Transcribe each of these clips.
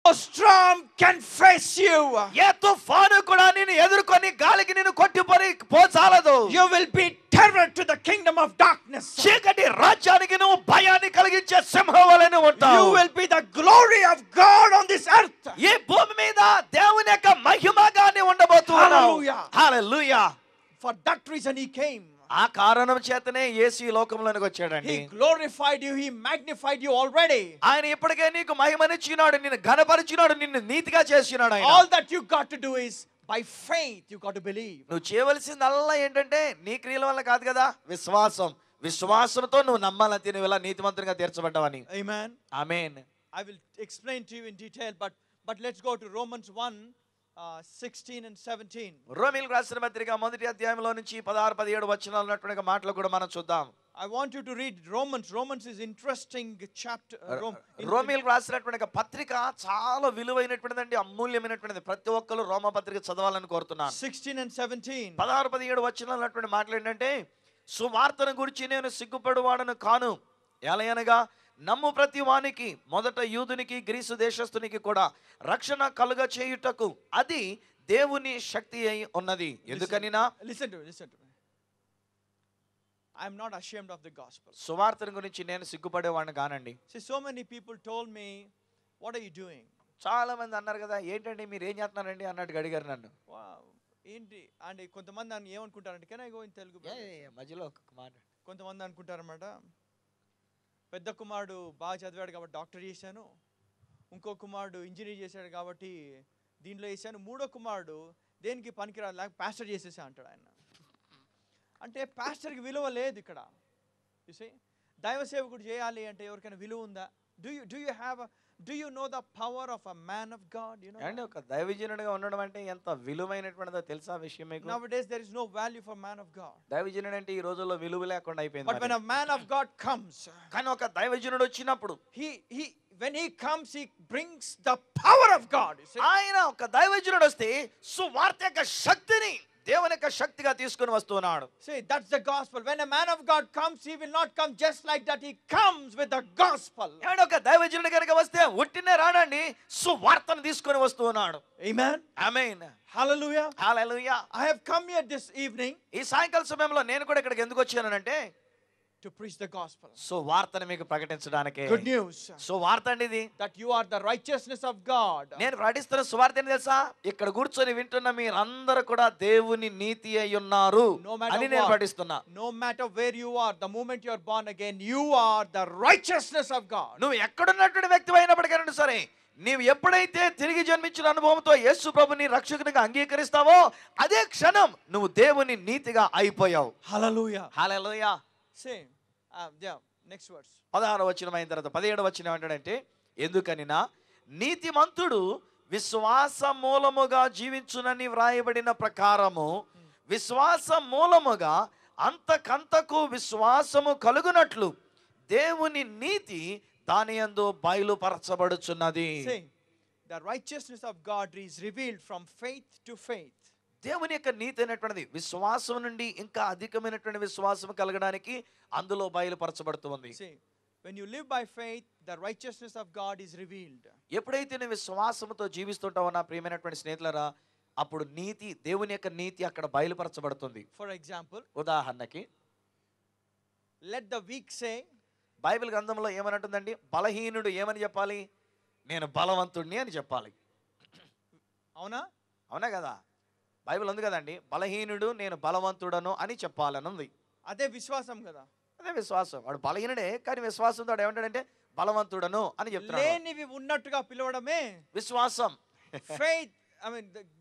storm can face you. ఏ తుఫాను కూడా నేను ఎదుర్కొని గాలికి నేను కొట్టిపోయి పోచాలదు You will be terror to the kingdom of darkness. చీకటి రాజ్యానికి నువ్వు భయాన్ని కలిగించే సింహం వలె You ఉంటావు will be the glory of God on this earth. ఈ భూమి మీద దేవుని యొక్క మహిమగానే ఉండబోతున్నావు Hallelujah. Hallelujah For that reason he came. ఆ కారణం చేతనే యేసు ఈ లోకంలోనికి వచ్చాడండి He glorified you, he magnified you already. ఆయన ఇప్పటికే నీకు మహిమనిచ్చినాడు నిన్ను ఘనపరిచినాడు నిన్ను నీతిగా చేసినాడు ఆయన All that you got to do is by faith, you got to believe. నువ్వు చేయవలసిందల్లా ఏంటంటే నీ క్రియల వల్ల కాదు కదా విశ్వాసం విశ్వాసంతో నువ్వు నమ్మాలంతే నువ్వు ఇలా నీతిమంతునిగా తీర్చబడ్డావని Amen. Amen I will explain to you in detail, but but let's go to Romans 1 uh, 16 and 17. రోమిల్ రాసిన పత్రిక మొదటి అధ్యాయంలో నుంచి పదహారు పదిహేడు వచనాలు ఉన్నటువంటి మాటలు కూడా మనం చూద్దాం I want you to read Romans. Romans is interesting chapter. Uh, Rom- in- in- రోమిల్ రాసినటువంటి ఒక పత్రిక చాలా విలువైనటువంటిదండి అమూల్యమైనటువంటిది ప్రతి ఒక్కరు రోమ పత్రిక చదవాలని కోరుతున్నాను 16 and 17. పదహారు పదిహేడు వచనాలు ఉన్నటువంటి మాటలు ఏంటంటే సువార్తను గురించి నేను సిగ్గుపడువాడను కాను ఎలయనగా నమ్ము ప్రతి వానికి మొదట యూదునికి గ్రీసు దేశస్థునికి కూడా రక్షణ కలుగ చేయుటకు అది దేవుని శక్తి అయి ఉన్నది ఎందుకనినా Listen to me, listen to me. I am not ashamed of the gospel. సువార్తను గురించి నేను సిగ్గుపడేవాడిని కానండి See, so many people told me, What are you doing? చాలా మంది అన్నారు కదా ఏంటండి మీరు ఏం చేస్తున్నారండి అన్నట్టుగా అడిగారు నన్ను Wow. ఏంటి అంటే కొంతమంది నన్ను ఏమనుకుంటారంటే can I go in Telugu ఏ, brother? ఏ, మధ్యలో ఒక మాట కొంతమంది అనుకుంటారన్నమాట పెద్ద కుమారుడు బాగా చదివాడు కాబట్టి డాక్టర్ చేశాను ఇంకో కుమారుడు ఇంజనీర్ చేశాడు కాబట్టి దీంట్లో వేసాను మూడో కుమారుడు దేనికి పనికిరాదు లేక పాస్టర్ చేసేసా అంటాడు ఆయన అంటే పాస్టర్కి విలువ లేదు ఇక్కడ చూసి దైవ సేవకుడు చేయాలి అంటే ఎవరికైనా విలువ ఉందా do you do you have do you know the power of a man of God you know అండి ఒక దైవజనుడిగా ఉండడం అంటే ఎంత విలువైనటువంటిదో తెలుసా ఆ విషయం మీకు nowadays there is no value for man of god దైవజనుడు అంటే ఈ రోజుల్లో విలువ లేకుండా అయిపోయింది but when మరి. a man of god comes కానీ ఒక దైవజనుడు వచ్చినప్పుడు he he when he comes he brings the power of god you see ఆయన ఒక దైవజనుడు వస్తే సువార్త యొక్క శక్తిని దేవుని యొక్క శక్తిగా తీసుకుని వస్తున్నాడు see that's the gospel when a man of god comes he will not come just like that he comes with the gospel ఏమంటే ఒక దైవజనుడు కనుక వస్తే ఉట్టినే రాడండి సువార్తను తీసుకొని వస్తున్నాడు amen amen hallelujah hallelujah i have come here this evening ఈ సాయంకాల సమయంలో నేను కూడా ఇక్కడికి ఎందుకు వచ్చానంటే to preach the gospel సువార్తను మీకు ప్రకటించడానికి good news సువార్త అండి ఇది that you are the righteousness of god నేను ప్రకటిస్తున్న సువార్త ఏంటి తెలుసా ఇక్కడ కూర్చొని వింటున్న మీరందరూ కూడా దేవుని నీతి అయి ఉన్నారు No matter అని నేను what. ప్రకటిస్తున్నా no matter where you are the moment you are born again you are the righteousness of god నువ్వు ఎక్కడున్నటువంటి వ్యక్తి అయినప్పటికీ సరే నీవు ఎప్పుడైతే తిరిగి జన్మించిన అనుభవంతో యేసు ప్రభుని రక్షకునిగా అంగీకరిస్తావో అదే క్షణం నువ్వు దేవుని నీతిగా అయిపోయావు hallelujah హల్లెలూయా say uh, yeah next verse పదహారు వచ్చిన అయిన తర్వాత పదిహేడు వచ్చిన ఏమంటాడంటే ఎందుకనినా నీతిమంతుడు విశ్వాస మూలముగా జీవించునని వ్రాయబడిన ప్రకారము విశ్వాస మూలముగా అంతకంతకు విశ్వాసము కలుగునట్లు దేవుని నీతి దాని యందు బయలుపరచబడుచున్నది Say, the righteousness of God is revealed from faith to faith. దేవుని యొక్క నీతి అనేటువంటిది విశ్వాసం నుండి ఇంకా అధికమైనటువంటి విశ్వాసం కలగడానికి అందులో బయలుపరచబడుతుంది See, when you live by faith, the righteousness of God is revealed. ఎప్పుడైతే నువ్వు విశ్వాసంతో జీవిస్తుంటావో నా ప్రియమైనటువంటి స్నేహితులరా అప్పుడు నీతి దేవుని యొక్క నీతి అక్కడ బయలుపరచబడుతుంది For example, ఉదాహరణకి let the weak say, Bible గ్రంథంలో ఏమనంటుందండి బలహీనుడు ఏమని చెప్పాలి నేను బలవంతుడిని అని చెప్పాలి అవునా అవునా కదా బైబిల్ ఉంది కదండి బలహీనుడు నేను బలవంతుడను అని చెప్పాలని ఉంది అదే విశ్వాసం కదా అదే విశ్వాసం వాడు బలహీనుడే కానీ విశ్వాసంతో వాడు ఏమంటాడంటే బలవంతుడను అని చెప్తున్నాడు లేనివి ఉన్నట్టుగా పిలవడమే విశ్వాసం faith i mean the,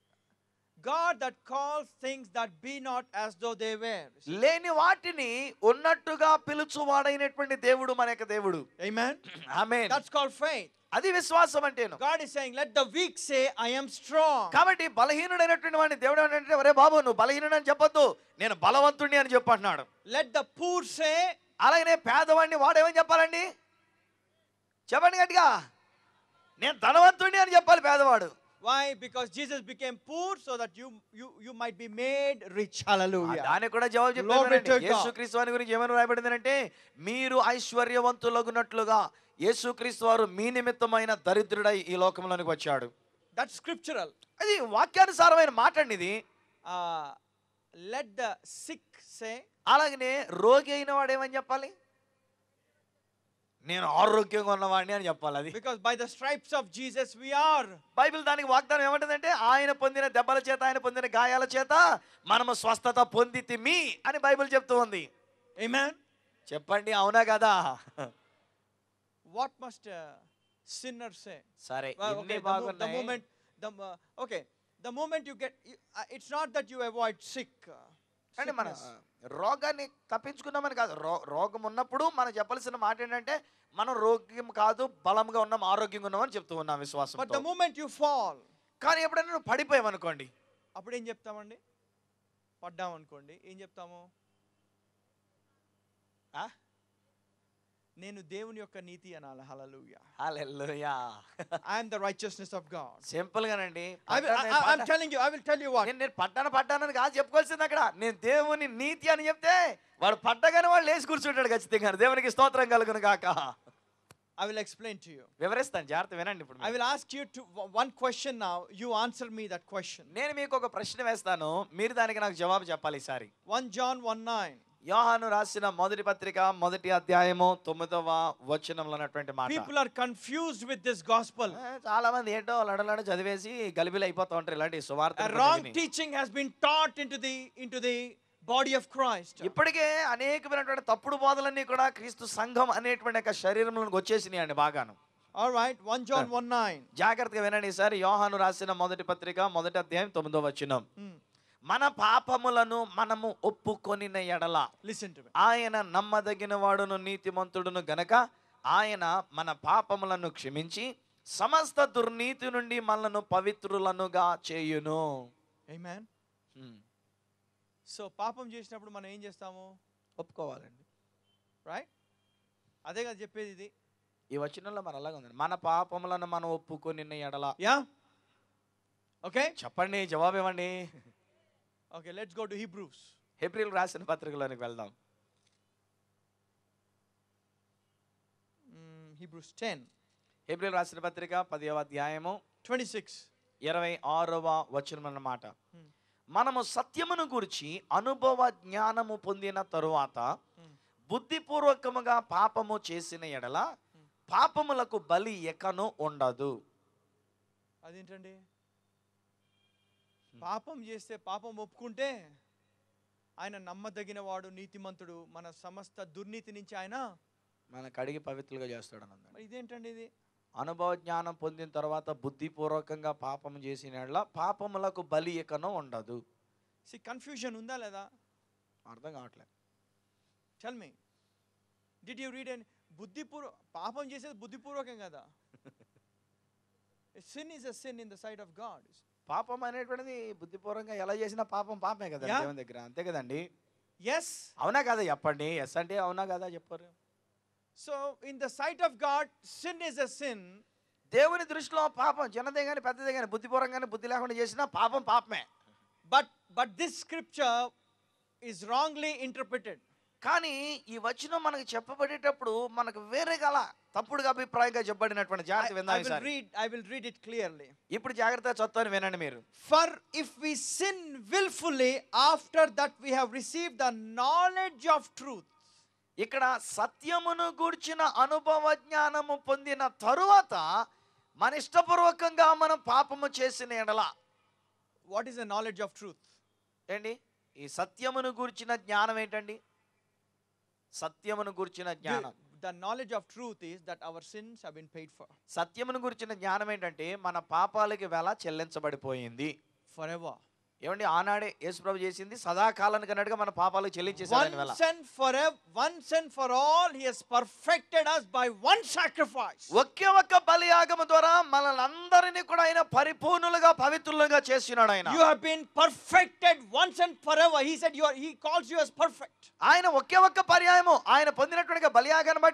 god that calls things that be not as though they were లేని వాటిని ఉన్నట్టుగా పిలుచువాడైనటువంటి దేవుడు మన యొక్క దేవుడు amen ఆమె that's called faith అది విశ్వాసం అంటేను god is saying let the weak say i am strong కాబట్టి బలహీనుడైనటువంటి వాడిని దేవుడు అంటే ఒరే బాబు నువ్వు బలహీనుడు అని చెప్పొద్దు నేను బలవంతుడిని అని చెప్పంటున్నాడు let the poor say అలాగనే పేదవాడిని వాడేమని చెప్పాలండి చెప్పండి గట్టిగా నేను ధనవంతుడిని అని చెప్పాలి పేదవాడు why because jesus became poor so that you you you might be made rich hallelujah దానికి కూడా జవాబు Glory to చెప్పారు God. యేసు క్రీస్తు వారి గురించి ఏమని రాయబడింది అంటే మీరు ఐశ్వర్యవంతులగునట్లుగా యేసుక్రీస్తు వారు మీ నిమిత్తమైన దరిద్రుడై ఈ లోకంలోనికి వచ్చాడు That's scriptural. అది వాక్యానుసారమైన మాట అండి ఇది Uh, let the sick say, అలాగనే రోగి అయిన వాడు ఏమని చెప్పాలి నేను ఆరోగ్యంగా ఉన్నవాడిని అని చెప్పాలి అది because by the stripes of Jesus we are. Bible దానికి వాగ్దానం ఏమంటుందంటే ఆయన పొందిన దెబ్బల చేత ఆయన పొందిన గాయాల చేత మనము స్వస్థత పొందితిమి అని బైబిల్ చెప్తూ ఉంది Amen. చెప్పండి అవునా కదా What must a sinner say? సరే Well, ఇన్ని okay, the, mo- the బాగున్నాయి moment, the uh, okay, the moment you get, you, uh, it's not that you avoid sick. Uh, అంటే మన sickness. రోగాన్ని తప్పించుకున్నామని కాదు రో రోగం ఉన్నప్పుడు మనం చెప్పాల్సిన మాట ఏంటంటే మనం రోగ్యం కాదు బలంగా ఉన్నాం ఆరోగ్యంగా ఉన్నామని చెప్తూ ఉన్నాం But the విశ్వాసం moment you fall, కానీ ఎప్పుడైనా నువ్వు పడిపోయావనుకోండి అప్పుడు ఏం చెప్తామండి పడ్డాం అనుకోండి ఏం చెప్తాము ఆ? నేను దేవుని యొక్క నీతి అనాలి hallelujah hallelujah I'm the righteousness of God simple గానండి I will, I, పడ్డాను, I, I'm పడ్డా- telling you, I will tell you what. నేను నేను పడ్డాను పడ్డానని కాదు చెప్పుకోవాల్సింది అక్కడ నేను దేవుని నీతి అని చెప్తే వాడు పడ్డగానే వాడు లేచి కూర్చుంటాడు ఖచ్చితంగా దేవునికి స్తోత్రం కలుగును కాక I will explain to you. వివరిస్తాను జాగ్రత్త వినండి ఇప్పుడు I మీరు. will ask you to one question now. You answer me that question. నేను మీకు ఒక ప్రశ్న వేస్తాను మీరు దానికి నాకు జవాబు చెప్పాలి ఈసారి 1 John 1 9. యోహాను రాసిన మొదటి పత్రిక మొదటి అధ్యాయము తొమ్మిదవ వచనంలో ఉన్నటువంటి మాట People are confused with this gospel. ఏ, చాలా మంది ఏంటో లడలడ చదివేసి గలిబిలి అయిపోతూ ఉంటారు ఇలాంటి సువార్త A wrong teaching has been taught into the into the body of Christ. ఇప్పటికే అనేకమైనటువంటి తప్పుడు బోధలన్నీ కూడా క్రీస్తు సంఘం అనేటువంటి యొక్క శరీరంలోకి వచ్చేసినాయి అండి బాగాను All right, 1 John 1 9. జాగ్రత్తగా వినండి సార్ యోహాను రాసిన మొదటి పత్రిక మొదటి అధ్యాయం తొమ్మిదో వచనం Hmm. మన పాపములను మనము ఒప్పుకొనిన ఎడల Listen to me. ఆయన నమ్మదగిన వాడును నీతిమంతుడును గనక ఆయన మన పాపములను క్షమించి సమస్త దుర్నీతి నుండి మనలను పవిత్రులనుగా చేయును Amen. హ్మ్. సో పాపం చేసినప్పుడు మనం ఏం చేస్తాము ఒప్పుకోవాలండి రైట్ అదే కదా చెప్పేది ఇది ఈ వచనంలో మన అలాగే ఉంది మన పాపములను మనం ఒప్పుకొనిన ఎడల యా ఓకే చెప్పండి జవాబు ఇవ్వండి okay let's go to Hebrews ఏప్రిల్ రాసిన పత్రికలోనికి వెళ్దాం హీబ్రూస్ 10 ఏప్రిల్ రాసిన పత్రిక పదివ అధ్యాయము 26 ఇరవై ఆరవ వచనం అన్నమాట Hmm. మనము సత్యమును గురించి అనుభవ జ్ఞానము పొందిన తరువాత Hmm. బుద్ధిపూర్వకముగా పాపము చేసిన ఎడల పాపములకు బలి ఎకను ఉండదు అదేంటండి పాపం చేస్తే పాపం ఒప్పుకుంటే ఆయన నమ్మదగిన వాడు నీతిమంతుడు మన సమస్త దుర్నీతి నుంచి ఆయన మన కడిగి పవిత్రులుగా చేస్తాడు అన్నది మరి ఇదేంటండి ఇది అనుభవ జ్ఞానం పొందిన తర్వాత బుద్ధిపూర్వకంగా పాపము చేసిన ఎడల పాపములకు బలి ఎకను ఉండదు సి కన్ఫ్యూజన్ ఉందా లేదా అర్థం కావట్లేదు tell me did you read and బుద్ధిపూర్వ పాపం చేసేది బుద్ధిపూర్వకం కదా sin is a sin in the side of God పాపం అనేటువంటిది బుద్ధిపూర్వకంగా ఎలా చేసినా పాపం పాపమే కదా Yeah. దేవుని దగ్గర అంతే కదండి ఎస్ అవునా కదా చెప్పండి ఎస్ అంటే అవునా కదా చెప్పారు so in the sight of God sin is a sin దేవుని దృష్టిలో పాపం చిన్నదే కానీ పెద్దదే కానీ బుద్ధిపూర్వకంగానే బుద్ధి లేకుండా చేసినా పాపం పాపమే but but this scripture is wrongly interpreted కానీ ఈ వచనం మనకు చెప్పబడేటప్పుడు మనకు వేరే గల తప్పుడుగా అభిప్రాయంగా చెప్పబడినటువంటి I, జాగ్రత్త I విందాం will ఈసారి. read I will read it clearly. ఇప్పుడు జాగ్రత్తగా చదువుతాను వినండి మీరు For if we sin willfully after that we have received the knowledge of truth, ఇక్కడ సత్యమును గూర్చిన అనుభవ జ్ఞానము పొందిన తరువాత మన ఇష్టపూర్వకంగా మనం పాపము చేసిన ఎడల what is the knowledge of truth? ఏంటి ఈ సత్యమును గూర్చిన జ్ఞానం ఏంటండి సత్యమును గూర్చిన The, జ్ఞానం the knowledge of truth is that our sins have been paid for సత్యమును గురించిన జ్ఞానం ఏంటంటే మన పాపాలకి వెల చెల్లించబడిపోయింది forever. ఏమండి ఆనాడే యేసుప్రభు చేసింది సదాకాలానికి అన్నట్టుగా మన పాపాలకు చెల్లించేసాడు ఆయన వెల Once and forever, once and for all, He has perfected us by one sacrifice. ఒకే ఒక్క బలియాగము ద్వారా మనల్ని అందరినీ కూడా ఆయన పరిపూర్ణులుగా పవిత్రులుగా చేసినాడు ఆయన You have been perfected once and forever. He said you are, He calls you as perfect. ఆయన ఒకే ఒక్క పర్యాయము ఆయన పొందినటువంటి బలియాగాన్ని బట్టి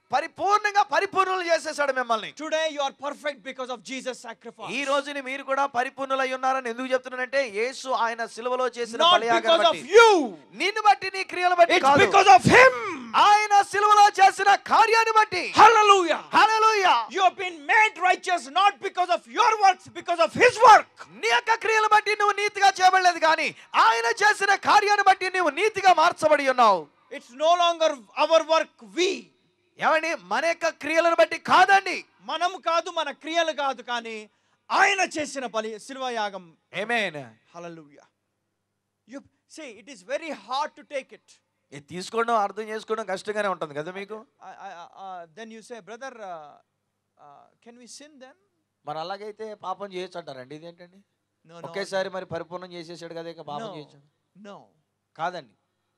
పరిపూర్ణంగా పరిపూర్ణులు చేసేసాడు మిమ్మల్ని Today you are perfect because of Jesus' sacrifice. ఈ రోజుని మీరు కూడా పరిపూర్ణులై ఉన్నారని ఎందుకు చెప్తున్నానంటే యేసు ఆయన సిలువలో చేసిన Not బలియాగం because of బట్టి you. నిన్ను బట్టి నీ క్రియలు బట్టి It's కాదు because of Him. ఆయన సిలువలో చేసిన కార్యాన్ని బట్టి Hallelujah. Hallelujah You have been made righteous not because of your works, because of His work. నీ యొక్క క్రియలు బట్టి నువ్వు నీతిగా చేయబడలేదు కానీ ఆయన చేసిన కార్యాన్ని బట్టి నువ్వు నీతిగా మార్చబడి ఉన్నావు It's no longer our work, we. ఏమండి మన యొక్క క్రియలను బట్టి కాదండి మనం కాదు మన క్రియలు కాదు కానీ ఆయన చేసిన బలి శిల్వ యాగం amen hallelujah you say it is very hard to take it ఇది తీసుకోవడం అర్థం చేసుకోవడం కష్టంగానే ఉంటుంది కదా మీకు then you say brother can we sin then మరి అలాగైతే పాపం చేయొచ్చు అంటారండి ఇదేంటండి నో ఒకేసారి మరి పరిపూర్ణం చేసేసాడు కదా ఇక పాపం చేయొచ్చు నో కాదండి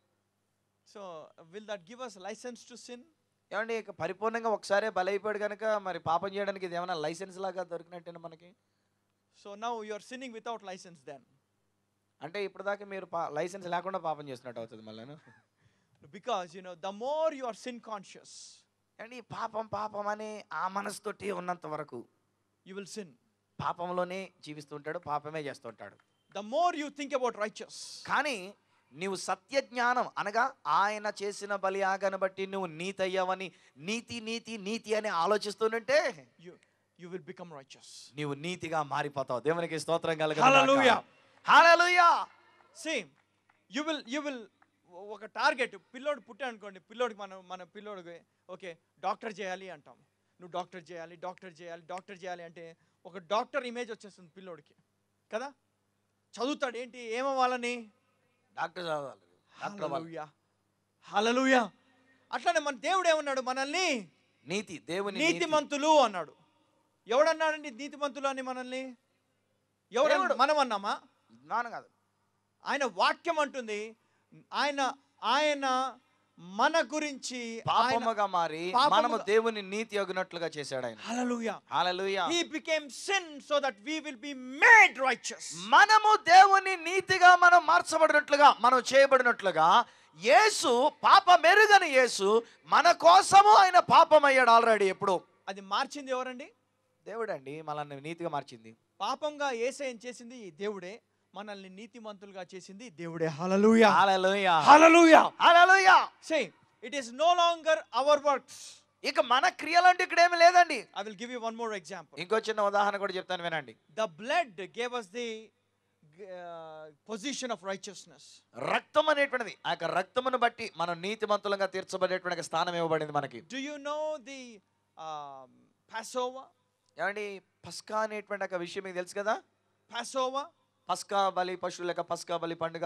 so will that give us license to sin ఏమండి ఇక పరిపూర్ణంగా ఒకసారే బలైపోయాడు కనుక మరి పాపం చేయడానికి ఇది ఏమైనా లైసెన్స్ లాగా దొరికినట్టు మనకి so now you are sinning without license then అంటే ఇప్పటిదాకా మీరు లైసెన్స్ లేకుండా పాపం చేస్తున్నట్టు అవుతుంది మళ్ళీ because you know the more you are sin conscious అండి ఈ పాపం పాపం అని ఆ మనసుతోటి ఉన్నంత వరకు యు విల్ సిన్ పాపంలోనే జీవిస్తుంటాడు పాపమే చేస్తుంటాడు the more you think about righteous కానీ నీవు సత్య జ్ఞానం అనగా ఆయన చేసిన బలియాగను బట్టి నువ్వు నీతి అయ్యావని నీతి నీతి నీతి అని ఆలోచిస్తుంటే you you will become righteous నీవు నీతిగా మారిపోతావు దేవునికి స్తోత్రం Hallelujah. Hallelujah same you will you will ఒక టార్గెట్ పిల్లోడు పుట్టాడు అనుకోండి పిల్లోడికి మనం మన పిల్లోడికి ఓకే డాక్టర్ చేయాలి అంటాం నువ్వు డాక్టర్ చేయాలి డాక్టర్ చేయాలి డాక్టర్ చేయాలి అంటే ఒక డాక్టర్ ఇమేజ్ వచ్చేస్తుంది పిల్లోడికి కదా చదువుతాడు ఏంటి ఏమవ్వాలని డాక్టర్ చదవాలి డాక్టర్ అవ్వాలి. హల్లెలూయా హల్లెలూయా అట్లానే మన దేవుడు ఏమన్నాడు మనల్ని నీతి దేవుని నీతి. నీతిమంతులు అన్నాడు ఎవడన్నాడండి నీతిమంతులు అని మనల్ని ఎవడు దేవుడు. మనం అన్నామా నాన్న కాదు ఆయన వాక్యం అంటుంది ఆయన ఆయన మన గురించి పాపముగా మారి పాపముగా- మనము దేవుని నీతి అగునట్లుగా చేశాడు ఆయన హల్లెలూయా హల్లెలూయా he became sin so that we will be made righteous మనము దేవుని నీతిగా మనం మార్చబడినట్లుగా మనం చేయబడినట్లుగా యేసు పాప మెరుగని యేసు మన కోసము ఆయన పాపం అయ్యాడు ఆల్రెడీ ఎప్పుడు అది మార్చింది ఎవరండి దేవుడండి మనల్ని నీతిగా మార్చింది పాపంగా ఏసయం చేసింది ఈ దేవుడే మనల్ని నీతిమంతులుగా చేసింది ఈ దేవుడే hallelujah hallelujah hallelujah hallelujah say it is no longer our works ఇక మన క్రియలంటే ఇక్కడ ఏమి లేదండి I will give you one more example ఇంకో చిన్న ఉదాహరణ కూడా చెప్తాను వినండి the blood gave us the position of righteousness రక్తం అనేటువంటిది ఆ యొక్క రక్తమును బట్టి మనం నీతిమంతులంగా తీర్చబడేటువంటి ఒక స్థానం ఇవ్వబడింది మనకి do you know the passover ఏమండి పస్కా అనేటువంటి ఒక విషయం మీకు తెలుసు కదా పాసోవా పస్కా బలి పశువుల యొక్క పస్కా బలి పండుగ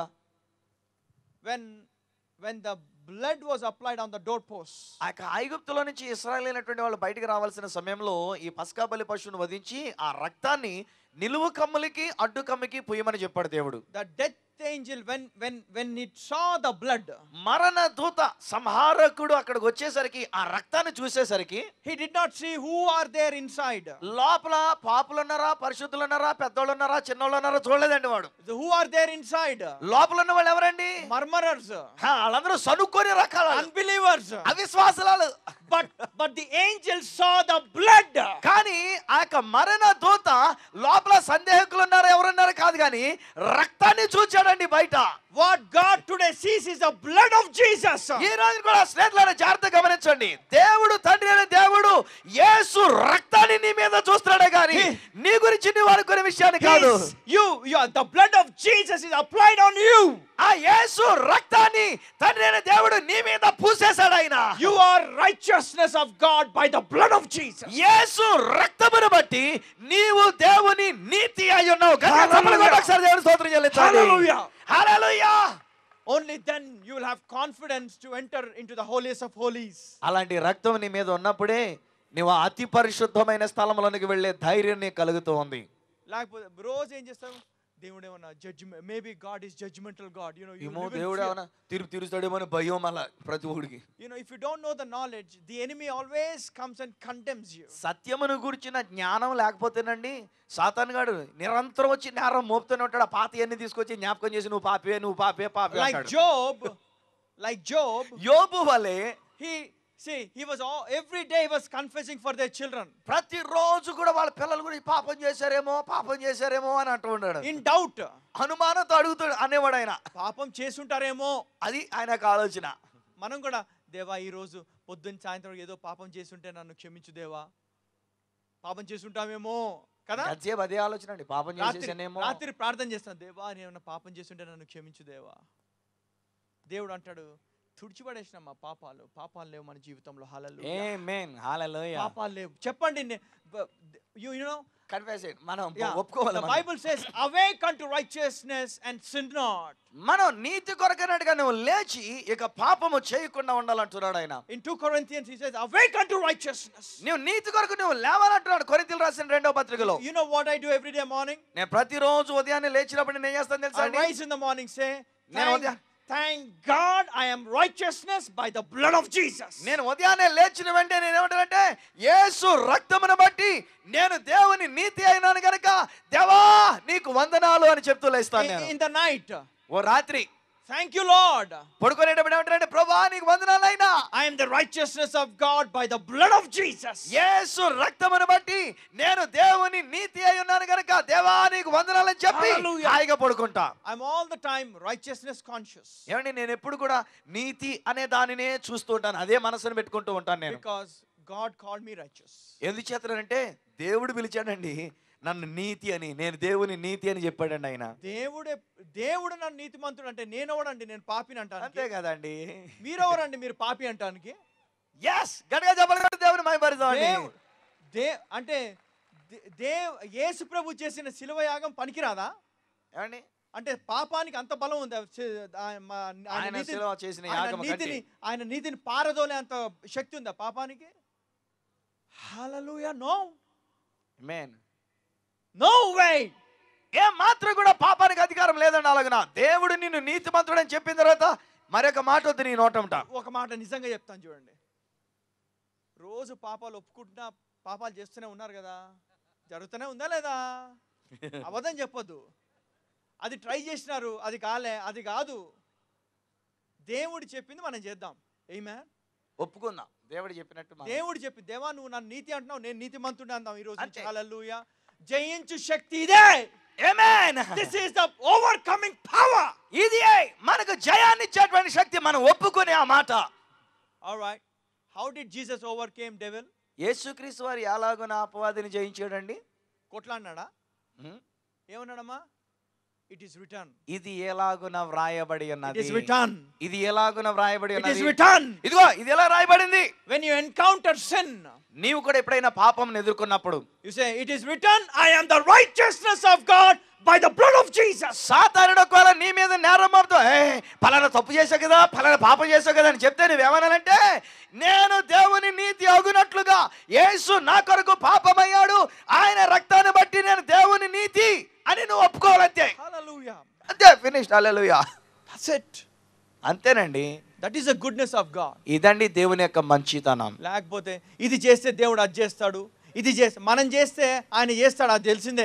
when when the blood was applied on the doorpost ఆ యొక్క ఐగుప్తులో నుంచి ఇస్రాయల్ అయినటువంటి వాళ్ళు బయటికి రావాల్సిన సమయంలో ఈ పస్కా బలి పశువును వధించి ఆ రక్తాన్ని నిలువు కమ్ములకి అడ్డు కమ్మికి పుయ్యమని చెప్పాడు దేవుడు the death angel when when when it saw the blood మరణ దూత సంహారకుడు అక్కడికి వచ్చేసరికి ఆ రక్తాన్ని చూసేసరికి he did not see who are there inside లోపల పాపులు ఉన్నారా పరిశుద్ధులు ఉన్నారా పెద్దోళ్ళు ఉన్నారా చిన్నోళ్ళు ఉన్నారా చూడలేదండి వాడు The- who are there inside లోపల ఉన్న వాళ్ళు ఎవరండి murmurers హా, వాళ్ళందరూ సనుక్కొని రకాల unbelievers అవిశ్వాసాలు but but the angel saw the blood కానీ ఆ యొక్క మరణ దూత లోపల సందేహకులు ఉన్నారు ఎవరున్నారు కాదు కానీ రక్తాన్ని చూచాడండి బయట what god today sees is the blood of jesus ఈ రోజు కూడా స్నేహితులను జాగ్రత్త గమనించండి దేవుడు తండ్రి అనే దేవుడు యేసు రక్తాన్ని నీ మీద చూస్తున్నాడే కానీ నీ గురించి నువ్వు అనుకునే విషయాన్ని కాదు He's- you you are- the blood of jesus is applied on you ఆ యేసు రక్తాన్ని తండ్రి అనే దేవుడు నీ మీద పూసేశాడు ఆయన you are righteousness of god by the blood of jesus యేసు రక్తమును బట్టి నీవు దేవుని నీతి అయి ఉన్నావు గట్టిగా చప్పట్లు కొట్టి ఒకసారి దేవుని స్తోత్రం చెల్లించాలి Hallelujah. Hallelujah only then you will have confidence to enter into the holiest of holies అలాంటి రక్తం నీ మీద ఉన్నప్పుడే నువ్వు అతి పరిశుద్ధమైన స్థలంలోనికి వెళ్ళే ధైర్యం నీకు కలుగుతూ ఉంది లేకపోతే రోజు ఏం చేస్తావు దేవుడు ఏమన్నా judgement maybe God is judgemental God you know ఏమో దేవుడు ఏమైనా తీర్పు తీరుస్తాడేమో అని భయం అలా ప్రతి ఊడికి you know if you don't know the knowledge the enemy always comes and condemns you సత్యమును గురించిన జ్ఞానం లేకపోతేనండి సాతాన్ గాడు నిరంతరం వచ్చి నేరం మోపుతూనే ఉంటాడు ఆ పాత అన్ని తీసుకొచ్చి జ్ఞాపకం చేసి నువ్వు పాపే నువ్వు పాపే పాపే like అంటాడు. job like job యోబు వలె he See, he was all every day he was confessing for their children. ప్రతిరోజు కూడా వాళ్ళ పిల్లలు కూడా ఈ పాపం చేశారేమో పాపం చేశారేమో అని అంటూ ఉన్నాడు In doubt. అనుమానంతో అడుగుతాడు అనేవాడు ఆయన పాపం చేసుంటారేమో అది ఆయనకు ఆలోచన మనం కూడా దేవా ఈ రోజు పొద్దున్న సాయంత్రం ఏదో పాపం చేసుంటే నన్ను క్షమించు దేవా పాపం చేసుంటామేమో కదా ఎంతసేపు అదే ఆలోచన అండి పాపం రాత్రి చేసేసానేమో రాత్రి ప్రార్థన చేస్తాను దేవా నేను ఏమన్నా పాపం చేస్తుంటే నన్ను క్షమించు దేవా దేవుడు అంటాడు తుడిచిపడేసిన మా పాపాలు పాపాలు లేవు మన జీవితంలో హాలలు ఆమేన్ హల్లెలూయా పాపాలు లేవు చెప్పండి యు యు నో కన్ఫెస్ మనం Yeah. ఒప్పుకోవాలి The మనం. Bible says, awake unto righteousness and sin not. మనం నీతి కొరకనట్టుగా నువ్వు లేచి ఇక పాపము చేయకుండా ఉండాలంటున్నాడు ఆయన In 2 Corinthians, he says, awake unto righteousness. నువ్వు నీతి కొరకు నువ్వు లేవాలంటున్నాడు కొరింతలు రాసిన రెండో పత్రికలో You know what I do every day morning? నేను ప్రతిరోజు ఉదయాన్నే లేచినప్పుడు నేను ఏం చేస్తాను తెలుసా I అండి? rise in the morning, say, నేను thank, ఉదయం- thank God I am righteousness by the blood of Jesus. నేను ఉదయాన్నే లేచిన వెంటనే నేను ఏమంటానంటే యేసు రక్తమును బట్టి నేను దేవుని నీతి అయినాను గనక దేవా నీకు వందనాలు అని చెప్తూ లేస్తాను In, నేను in the night, ఓ రాత్రి thank you, Lord. పడుకునేటప్పుడు ఏమంటారంటే ప్రభా నీకు వందనాలు అయినా I am the righteousness of God by the blood of Jesus. యేసు రక్తమును బట్టి నేను దేవుని నీతి అయి ఉన్నాను గనక దేవా నీకు వందనాలని చెప్పి Hallelujah. హాయిగా పడుకుంటా I'm all the time righteousness conscious ఏమండి నేను ఎప్పుడు కూడా నీతి అనే దానినే చూస్తూ ఉంటాను అదే మనసును పెట్టుకుంటూ ఉంటాను నేను because God called me righteous. ఎందుచేతనంటే దేవుడు పిలిచాడండి నన్ను నీతి అని నేను దేవుని నీతి అని చెప్పాడండి ఆయన దేవుడే దేవుడు నన్ను నీతిమంతుడు అంటే నేనెవడండి నేను పాపిని అంతే అంటానికి కదండి మీరెవరండి మీరు పాపి అంటానికి ఎస్ గట్టిగా చెప్పాలి కాబట్టి దేవుని మైపరుతామండి దేవ్- దే అంటే దే- దేవ్ యేసు ప్రభు చేసిన శిలువ యాగం పనికిరాదా ఏమండి అంటే పాపానికి అంత బలం ఉంది ఆయన శిలువ చేసిన యాగము నీతిని ఆయన నీతిని పారదోలే అంత శక్తి ఉందా పాపానికి హల్లెలూయా నో మేన్ నో వే ఏ మాత్రం కూడా పాపానికి అధికారం లేదండి అలాగన దేవుడు నిన్ను నీతిమంతుడని చెప్పిన తర్వాత మరొక మాట వద్దు నీ నోటంట ఒక మాట నిజంగా చెప్తాను చూడండి రోజు పాపాలు ఒప్పుకుంటున్నా పాపాలు చేస్తూనే ఉన్నారు కదా జరుగుతూనే ఉందా లేదా అబద్ధం చెప్పొద్దు అది ట్రై చేసినారు అది కాలే అది కాదు దేవుడు చెప్పింది మనం చేద్దాం ఏమే ఒప్పుకుందాం దేవుడు చెప్పినట్టు మనం. దేవుడు చెప్పి దేవా నువ్వు నన్ను నీతి అంటున్నావు నేను నీతి మంతుడు అందాం ఈ రోజు అంతే. హల్లెలూయా జయించు శక్తి ఇదే Amen. This is the overcoming power ఇది మనకు జయాన్ని ఇచ్చేటువంటి శక్తి మనం ఒప్పుకునే ఆ మాట alright how did Jesus overcame devil Yesukristu వారు ఎలాగున అపవాదిని జయించాడండి కొట్లాడినాడా హ్మ్? ఏమన్నాడమ్మా ఇట్ ఈస్ రిటర్న్ ఇది ఎలాగున వ్రాయబడి ఇట్ ఉన్నది ఈస్ రిటర్న్ ఇది ఎలాగున వ్రాయబడి ఇట్ ఈస్ ఉన్నది రిటర్న్ ఇదిగో ఇది ఎలా రాయబడింది when you encounter sin నీవు కూడా ఎప్పుడైనా పాపం ఎదుర్కొన్నప్పుడు you say it is written i am the righteousness of god by the blood of jesus సాతానుడు ఒకవేళ నీ మీద నేరం మోపుతూ, ఏ ఫలానా తప్పు చేశావు కదా ఫలానా పాపం చేశావు కదా అని చెప్తే నువ్వేమనాలంటే నేను దేవుని నీతి అగునట్లుగా యేసు నా కొరకు పాపమయ్యాడు ఆయన రక్తాన్ని బట్టి నేను దేవుని నీతి అని నువ్వు ఒప్పుకోవాలంతే hallelujah అంతే ఫినిష్ అల్లెలుయా that's it అంతేనండి that is the goodness of god ఇదండి దేవుని యొక్క మంచితనం లేకపోతే ఇది చేస్తే దేవుడు అది చేస్తాడు ఇది చేస్తే మనం చేస్తే ఆయన చేస్తాడు అది తెలిసిందే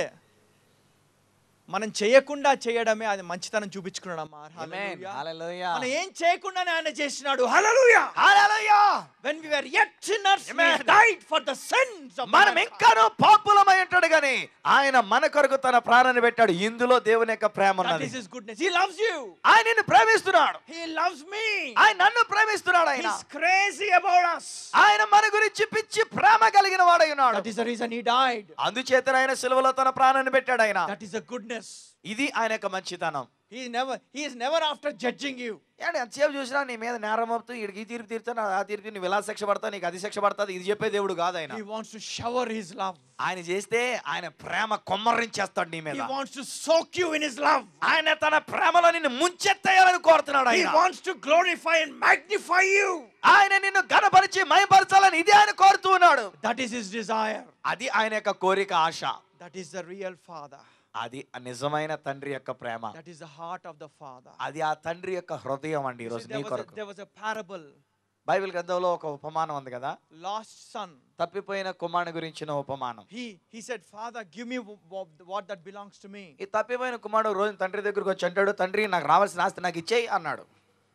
మనం చేయకుండా చేయడమే అది మంచితనం చూపించుకున్నాడమ్మా Amen. Hallelujah. Hallelujah. మనం ఏం చేయకుండానే ఆయన చేసినాడు హల్లెలూయా Hallelujah. when we were yet sinners we Amen. died for the sins of మనం mankind. ఇంకాను పాపులమై ఉంటాడు కానీ ఆయన మన కొరకు తన ప్రాణాన్ని పెట్టాడు ఇందులో దేవుని యొక్క ప్రేమ that ఉన్నది is his goodness he loves you ఆయన నిన్ను ప్రేమిస్తున్నాడు he loves me ఆయన నన్ను ప్రేమిస్తున్నాడు ఆయన he's crazy about us ఆయన మన గురించి పిచ్చి ప్రేమ కలిగిన వాడై ఉన్నాడు that is the reason he died అందుచేత ఆయన సిలువలో తన ప్రాణాన్ని పెట్టాడు ఆయన that is the goodness ఇది ఆయన యొక్క మంచితనం he is never he is never after judging you ఏంటి ఎంతసేపు చూసినా నీ మీద నేరం మోపుతూ ఇడికి ఈ తీర్పు తీరుతాను ఆ తీర్పు నువ్వు ఇలా శిక్ష పడతా నీకు అది శిక్ష పడుతుంది ఇది చెప్పే దేవుడు కాదు ఆయన he wants to shower his love ఆయన చేస్తే ఆయన ప్రేమ కొమ్మరించేస్తాడు నీ he మీద wants to soak you in his love ఆయన తన ప్రేమలో నిన్ను ముంచెత్తేయాలని కోరుతున్నాడు he ఆయన wants to glorify and magnify you ఆయన నిన్ను గనపరిచి మయపరచాలని ఇదే ఆయన కోరుతూ ఉన్నాడు that is his desire అది ఆయన యొక్క కోరిక ఆశ that is the real father అది ఆ నిజమైన తండ్రి యొక్క ప్రేమ that is the heart of the father అది ఆ తండ్రి యొక్క హృదయం అండి You ఈరోజు see, నీ there, was a, కొరకు there was a parable Bible గ్రంథంలో ఒక ఉపమానం ఉంది కదా lost son తప్పిపోయిన కుమారుని గురించిన ఉపమానం he he said father give me w- w- what that belongs to me ఈ తప్పిపోయిన కుమారుడు రోజు తండ్రి దగ్గరకు వచ్చి అంటాడు తండ్రి నాకు రావాల్సిన ఆస్తి నాకు ఇచ్చేయి అన్నాడు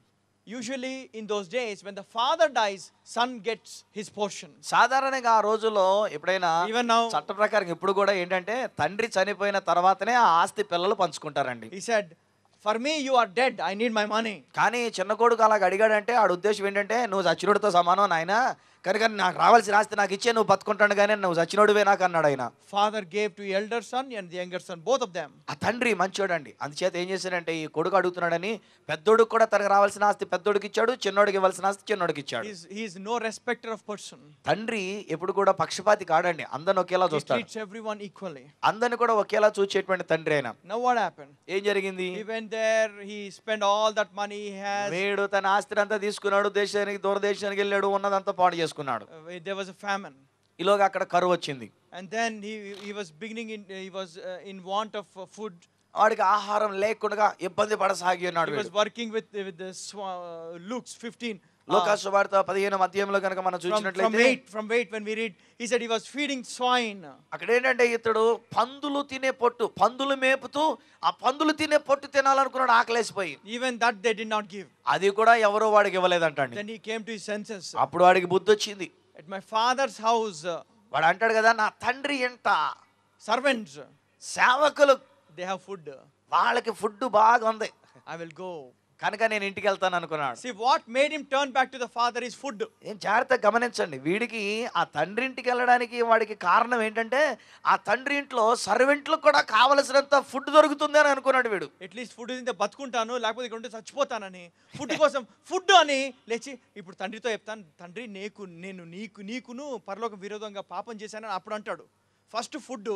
Usually, in those days, when the father dies, son gets his portion. సాధారణంగా ఆ రోజుల్లో ఎప్పుడైనా Even now, చట్ట ప్రకారం ఇప్పుడు కూడా ఏంటంటే తండ్రి చనిపోయిన తర్వాతనే ఆ ఆస్తి పిల్లలు పంచుకుంటారండి he said, For me, you are dead. I need my money. కానీ చిన్న కొడుకు అలాగ అడిగాడంటే ఆడ ఉద్దేశం ఏంటంటే నువ్వు చచ్చినోడితో సమానం నాయన కనుక నాకు రావాల్సిన ఆస్తి నాకు ఇచ్చే నువ్వు బతుకుంటాను కానీ నువ్వు చచ్చినోడివే నాకు అన్నాడు ఆయన Father gave to elder son and the younger son, both of them. ఆ తండ్రి మంచోడండి అందుచేత ఏం చేశాడంటే ఈ కొడుకు అడుగుతున్నాడని పెద్దోడికి కూడా తనకు రావాల్సిన ఆస్తి పెద్దోడికి ఇచ్చాడు చిన్నోడికి ఇవ్వాల్సిన ఆస్తి చిన్నోడికి ఇచ్చాడు He's, he's no respecter of person. తండ్రి ఎప్పుడు కూడా పక్షపాతి కాడండి అందరిని ఒకేలా He చూస్తాడు treats everyone equally. అందరిని కూడా ఒకేలా చూచేటువంటి తండ్రి ఆయన Now what happened? ఏం జరిగింది He went there, he spent all that money he has. వీడు తన ఆస్తిని అంతా తీసుకున్నాడు దేశానికి దూరదేశానికి వెళ్ళాడు ఉన్నదంతా పాడు చేసుకున్నాడు Uh, there was a famine. ఈలోగా అక్కడ కరువు వచ్చింది And then he, he was beginning in, he was uh, in want of uh, food. వాడికి ఆహారం లేకుండా ఇబ్బంది పడసాగి ఉన్నాడు He was వీడు. working with, with the swa- uh, Luke's 15. uh, లోకాసు వార్త పదిహేను మధ్యంలో కనుక మనం from, from చూసినట్లయితే weight, from weight, when we read, he said he was feeding swine. అక్కడ ఏంటంటే ఇతడు పందులు తినే పొట్టు పందులు మేపుతూ ఆ పందులు తినే పొట్టు తినాలనుకున్నాడు ఆకలేసిపోయి Even that they did not give. అది కూడా ఎవరో వాడికి ఇవ్వలేదంటండి Then he came to his senses. అప్పుడు వాడికి బుద్ధి వచ్చింది At my father's house, uh, వాడు అంటాడు కదా నా తండ్రి ఎంత servants, సేవకులు they have food. వాళ్ళకి ఫుడ్ బాగా ఉంది I will go. కనుక నేను ఇంటికి వెళ్తాను అనుకున్నాడు See, what made him turn back to the father is food. ఏం జాగ్రత్తగా గమనించండి వీడికి ఆ తండ్రి ఇంటికి వెళ్ళడానికి వాడికి కారణం ఏంటంటే ఆ తండ్రి ఇంట్లో సర్వెంట్లకు కూడా కావలసినంత ఫుడ్ దొరుకుతుంది అని అనుకున్నాడు వీడు అట్లీస్ట్ ఫుడ్ తింటే బతుకుంటాను లేకపోతే ఇక్కడ ఉంటే చచ్చిపోతానని ఫుడ్ కోసం ఫుడ్ అని లేచి ఇప్పుడు తండ్రితో చెప్తాను తండ్రి నీకు నేను నీకు నీకును పరలోకం విరోధంగా పాపం చేశానని అప్పుడు అంటాడు ఫస్ట్ ఫుడ్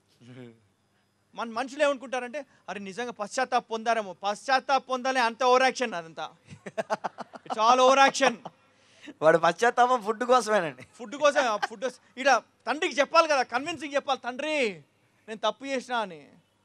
మన మనుషులు ఏమనుకుంటారంటే అరే నిజంగా పశ్చాత్తాప పొందారేమో పశ్చాత్తాప పొందాలి అంత ఓవర్ యాక్షన్ అదంతా ఇట్స్ ఆల్ ఓవర్ యాక్షన్ వాడు పశ్చాత్తాపం ఫుడ్ కోసమేనండి ఫుడ్ కోసం ఫుడ్ ఇక్కడ తండ్రికి చెప్పాలి కదా కన్విన్సింగ్ చెప్పాలి తండ్రి నేను తప్పు చేసిన అని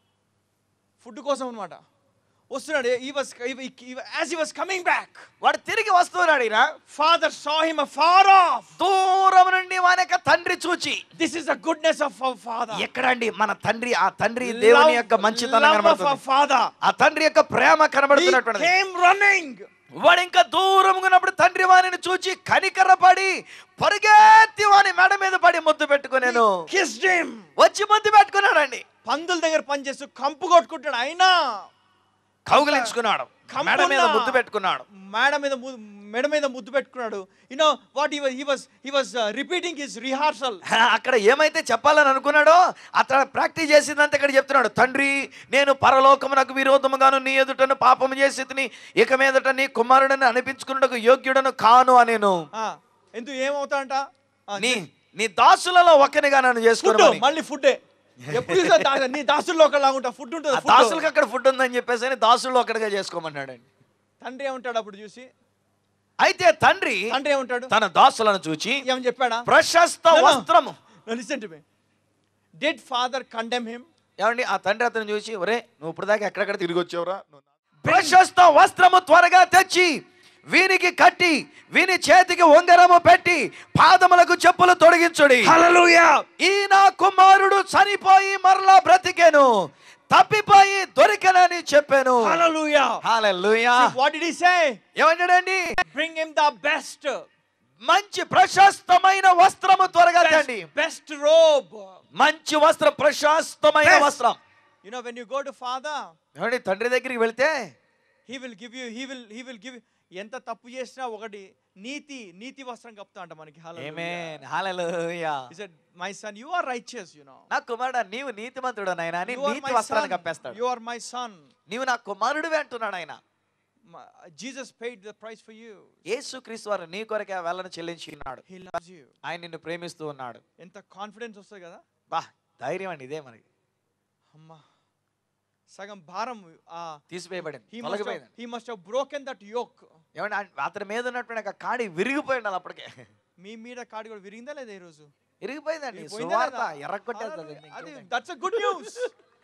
ఫుడ్ కోసం అనమాట వస్తున్నాడు ఈ was as he was coming back వాడు తిరిగి వస్తున్నాడు ఈయన father saw him far off దూరం నుండి వాని యొక్క తండ్రి చూచి this is the goodness of our father ఎక్కడండి మన తండ్రి ఆ తండ్రి దేవుని యొక్క మంచితనం కనబడుతుంది ఫాదర్ ఆ తండ్రి యొక్క ప్రేమ కనబడుతున్నటువంటి కేమ్ రన్నింగ్ వాడు ఇంకా దూరం ఉన్నప్పుడు తండ్రి వారిని చూచి కనికరపడి పరిగెత్తి వాని మెడ మీద పడి ముద్దు పెట్టుకునేను కిస్డ్ హిమ్ వచ్చి ముద్దు పెట్టుకున్నాడండి పందుల దగ్గర పనిచేస్తూ కంపు కొట్టుకుంటాడు అయినా కౌగిలించుకున్నాడు మెడ మీద కంపున్న- ముద్దు పెట్టుకున్నాడు మేడ మీద ము- మెడ మీద ముద్దు పెట్టుకున్నాడు you know what he he was he was repeating his rehearsal అక్కడ ఏమైతే చెప్పాలని అనుకున్నాడో అతను ప్రాక్టీస్ చేసిందంతా ఇక్కడ చెప్తున్నాడు తండ్రి నేను పరలోకమునకు విరోధముగాను నీ ఎదుటను పాపము చేసి తిని ఇక మీదట నీ కుమారుడని అనిపించుకున్నకు యోగ్యుడను కాను అనేను ఎందుకు ఏమవుతాడంట నీ నీ దాసులలో ఒకనిగా నన్ను ఫుడ్ చేసుకున్నాను మళ్ళీ ఫుడ్ ఎప్పుడు చూసినా దా- నీ దాసుల్లో ఒకలాగా ఉంటా ఫుడ్ ఉంటుంది food. దాసులకు అక్కడ ఫుడ్ ఉందని చెప్పేసి అని దాసుల్లో ఒకటిగా చేసుకోమన్నాడండి తండ్రి ఏమంటాడు అప్పుడు చూసి అయితే తండ్రి తండ్రి ఏమంటాడు తన దాసులను చూచి ఏమని చెప్పాడా ప్రశస్త No, no. వస్త్రము listen to me did father condemn him ఏమండి ఆ తండ్రి అతను చూసి ఒరే నువ్వు ఇప్పుడు దాకా ఎక్కడెక్కడ తిరిగి వచ్చావురా ప్రశస్త వస్త్రము త్వరగా తెచ్చి వీనికి కట్టి వీని చేతికి ఉంగరము పెట్టి పాదములకు చెప్పులు తొడిగించుడి ఈ నా కుమారుడు చనిపోయి మరలా బ్రతికెను తప్పిపోయి దొరికనని చెప్పాను hallelujah hallelujah what did he say ఏమంటాడండి బ్రింగ్ హిమ్ ద బెస్ట్ మంచి ప్రశస్తమైన వస్త్రము త్వరగా తండి బెస్ట్ రోబ్ మంచి వస్త్రం ప్రశస్తమైన Best. వస్త్రం you know when you go to father ఏమండి తండ్రి దగ్గరికి వెళ్తే he will give you he will he will give ఎంత తప్పు చేసినా ఒకటి నీతి నీతి వస్త్రం కప్తా అంట మనకి ఆమేన్ హల్లెలూయా He said, My son, you are righteous, you know. నా కుమారుడు నీవు నీతిమంతుడు నాయన అని You are నీతి my వస్త్రాన్ని son. కప్పేస్తాడు You are my son. నీవు నా కుమారుడివే అంటున్నాడు ఆయన My- Jesus paid the price for you. యేసు క్రీస్తు వారు నీ కొరకే వెళ్ళను చెల్లించి ఉన్నాడు He loves you. ఆయన నిన్ను ప్రేమిస్తూ ఉన్నాడు ఎంత కాన్ఫిడెన్స్ వస్తుంది కదా బా ధైర్యం అండి ఇదే మనకి అమ్మా సగం భారం ఆ తీసివేయబడింది he must have, తొలగిపోయింది he must have broken that yoke. ఏమంటే ఆ- అతని మీద ఉన్నటువంటి ఒక కాడి విరిగిపోయి ఉండాలి అప్పటికే మీ మీద కాడి కూడా విరిగిందా లేదా ఈ రోజు విరిగిపోయిందండి విరిగిపోయిందా సువార్త లేదా? ఎర్రగొట్టేస్తుంది Hallelujah. అది దట్స్ అ గుడ్ న్యూస్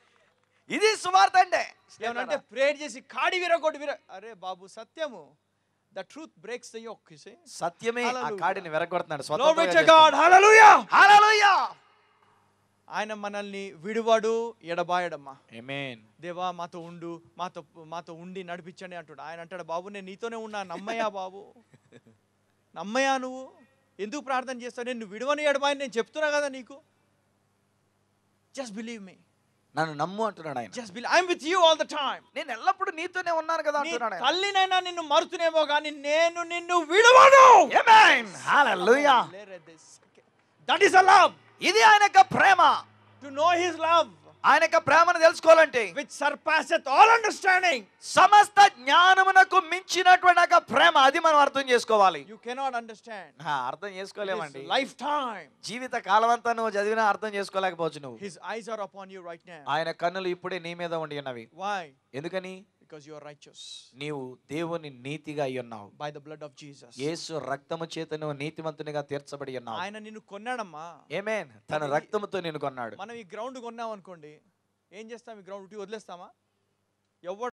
ఇది సువార్త అంటే ఏమనంటే ప్రేయర్ చేసి కాడి విరగొట్టి విర అరే బాబు సత్యము the truth breaks the yoke you say సత్యమే ఆ Hallelujah. కాడిని విరగొడుతున్నాడు Glory to స్వతంత్రంగా God. Hallelujah. హల్లెలూయా ఆయన మనల్ని విడువాడు ఎడబాయడమ్మా ఆమేన్ దేవా మాతో ఉండు మాతో మాతో ఉండి నడిపించండి అంటాడు ఆయన అంటాడు బాబు నేను నీతోనే ఉన్నా నమ్మయ్యా బాబు నమ్మయ్యా నువ్వు ఎందుకు ప్రార్థన చేస్తావు నేను నువ్వు విడవని ఎడబాయని నేను చెప్తున్నా కదా నీకు జస్ట్ బిలీవ్ మీ నన్ను నమ్ము అంటున్నాడు ఆయన just believe I'm with you all the time నేను ఎల్లప్పుడూ నీతోనే ఉన్నాను కదా నీ అంటున్నాడు ఆయన తల్లినైనా నిన్ను మరుతునేమో కానీ నేను నిన్ను విడవను amen hallelujah that is a love ఇది ఆయన యొక్క ప్రేమ టు నో హిస్ లవ్ ఆయన యొక్క ప్రేమను తెలుసుకోవాలంటే విచ్ సర్పాసెత్ ఆల్ అండర్స్టాండింగ్ సమస్త జ్ఞానమునకు మించినటువంటి ఒక ప్రేమ అది మనం అర్థం చేసుకోవాలి యు కెనాట్ అండర్స్టాండ్ ఆ, అర్థం చేసుకోలేమండి లైఫ్ టైమ్ జీవిత కాలం అంతా నువ్వు చదివినా అర్థం చేసుకోలేకపోవచ్చు నువ్వు his eyes are upon you right now ఆయన కన్నులు ఇప్పుడే నీ మీద ఉండి ఉన్నవి వై ఎందుకని బికాజ్ యు ఆర్ రైచియస్ నీవు దేవుని నీతిగా అయి ఉన్నావు by the blood of Jesus Yesu రక్తము చేత నువ్వు నీతిమంతునిగా తీర్చబడి ఉన్నావు ఆయన నిన్ను కొన్నాడమ్మా ఏమేన్ తన రక్తముతో నేను కొన్నాడు మనం ఈ గ్రౌండ్ కొన్నాం అనుకోండి ఏం చేస్తాం ఈ గ్రౌండ్ వదిలేస్తామా ఎవడు